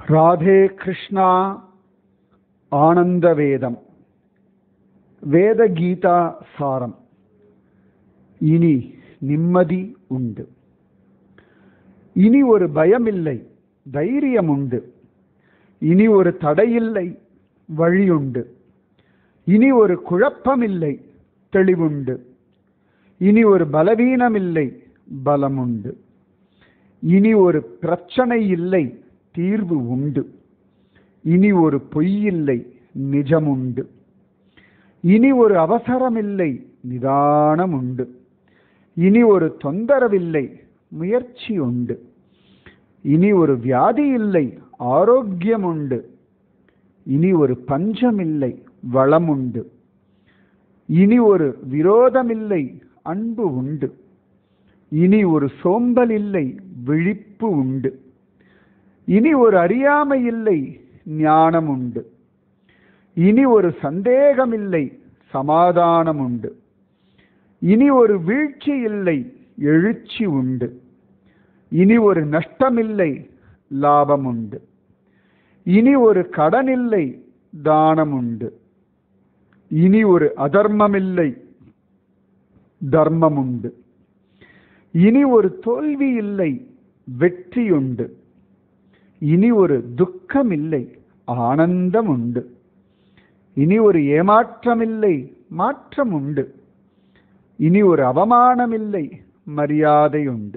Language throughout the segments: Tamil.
ராதே கிருஷ்ணா ஆனந்த வேதம் வேத கீதா சாரம் இனி நிம்மதி உண்டு இனி ஒரு பயமில்லை தைரியம் உண்டு இனி ஒரு தடையில்லை வழியுண்டு இனி ஒரு குழப்பமில்லை தெளிவுண்டு இனி ஒரு பலவீனமில்லை பலமுண்டு இனி ஒரு பிரச்சனை இல்லை தீர்வு உண்டு இனி ஒரு பொய்யில்லை நிஜமுண்டு இனி ஒரு அவசரமில்லை நிதானம் உண்டு இனி ஒரு தொந்தரவில்லை முயற்சி உண்டு இனி ஒரு வியாதி இல்லை ஆரோக்கியம் உண்டு இனி ஒரு பஞ்சமில்லை வளம் உண்டு இனி ஒரு விரோதமில்லை அன்பு உண்டு இனி ஒரு சோம்பல் இல்லை விழிப்பு உண்டு இனி ஒரு அறியாமை இல்லை ஞானம் உண்டு இனி ஒரு சந்தேகமில்லை சமாதானம் உண்டு இனி ஒரு வீழ்ச்சி இல்லை எழுச்சி உண்டு இனி ஒரு நஷ்டமில்லை லாபம் உண்டு இனி ஒரு கடனில்லை தானம் உண்டு இனி ஒரு அதர்மமில்லை தர்மம் உண்டு இனி ஒரு தோல்வி இல்லை வெற்றி உண்டு இனி ஒரு துக்கம் இல்லை ஆனந்தம் உண்டு இனி ஒரு ஏமாற்றமில்லை மாற்றம் உண்டு இனி ஒரு அவமானமில்லை மரியாதை உண்டு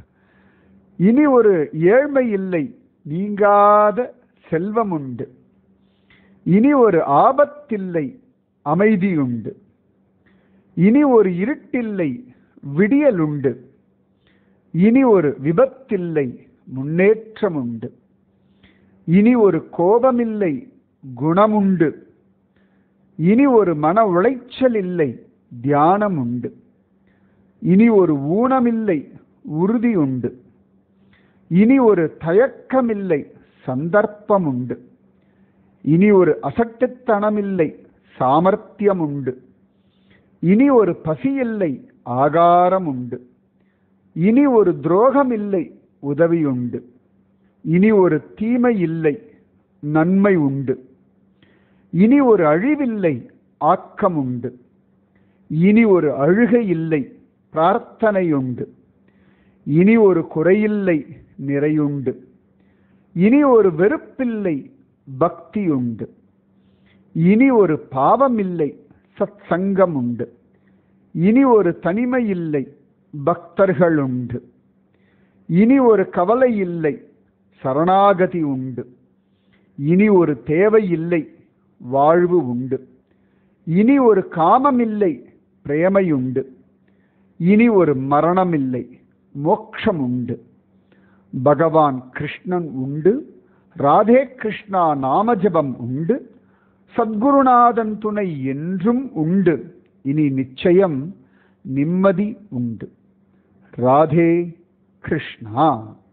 இனி ஒரு ஏழ்மை இல்லை நீங்காத செல்வம் உண்டு இனி ஒரு ஆபத்தில்லை அமைதி உண்டு இனி ஒரு இருட்டில்லை விடியல் உண்டு இனி ஒரு விபத்தில்லை முன்னேற்றம் உண்டு இனி ஒரு கோபமில்லை குணமுண்டு இனி ஒரு மன உளைச்சல் இல்லை தியானம் உண்டு இனி ஒரு ஊனமில்லை உறுதி உண்டு இனி ஒரு தயக்கமில்லை சந்தர்ப்பம் உண்டு இனி ஒரு அசட்டுத்தனமில்லை சாமர்த்தியம் உண்டு இனி ஒரு பசியில்லை ஆகாரம் உண்டு இனி ஒரு துரோகம் இல்லை உதவி உண்டு இனி ஒரு தீமை இல்லை நன்மை உண்டு இனி ஒரு அழிவில்லை ஆக்கம் உண்டு இனி ஒரு அழுகை இல்லை பிரார்த்தனை உண்டு இனி ஒரு குறையில்லை நிறையுண்டு இனி ஒரு வெறுப்பில்லை பக்தி உண்டு இனி ஒரு பாவமில்லை சத் சங்கம் உண்டு இனி ஒரு தனிமை இல்லை பக்தர்கள் உண்டு இனி ஒரு கவலை இல்லை சரணாகதி உண்டு இனி ஒரு தேவை இல்லை வாழ்வு உண்டு இனி ஒரு காமமில்லை பிரேமையுண்டு இனி ஒரு மரணமில்லை மோட்சம் உண்டு பகவான் கிருஷ்ணன் உண்டு ராதே கிருஷ்ணா நாமஜபம் உண்டு சத்குருநாதன் துணை என்றும் உண்டு இனி நிச்சயம் நிம்மதி உண்டு ராதே கிருஷ்ணா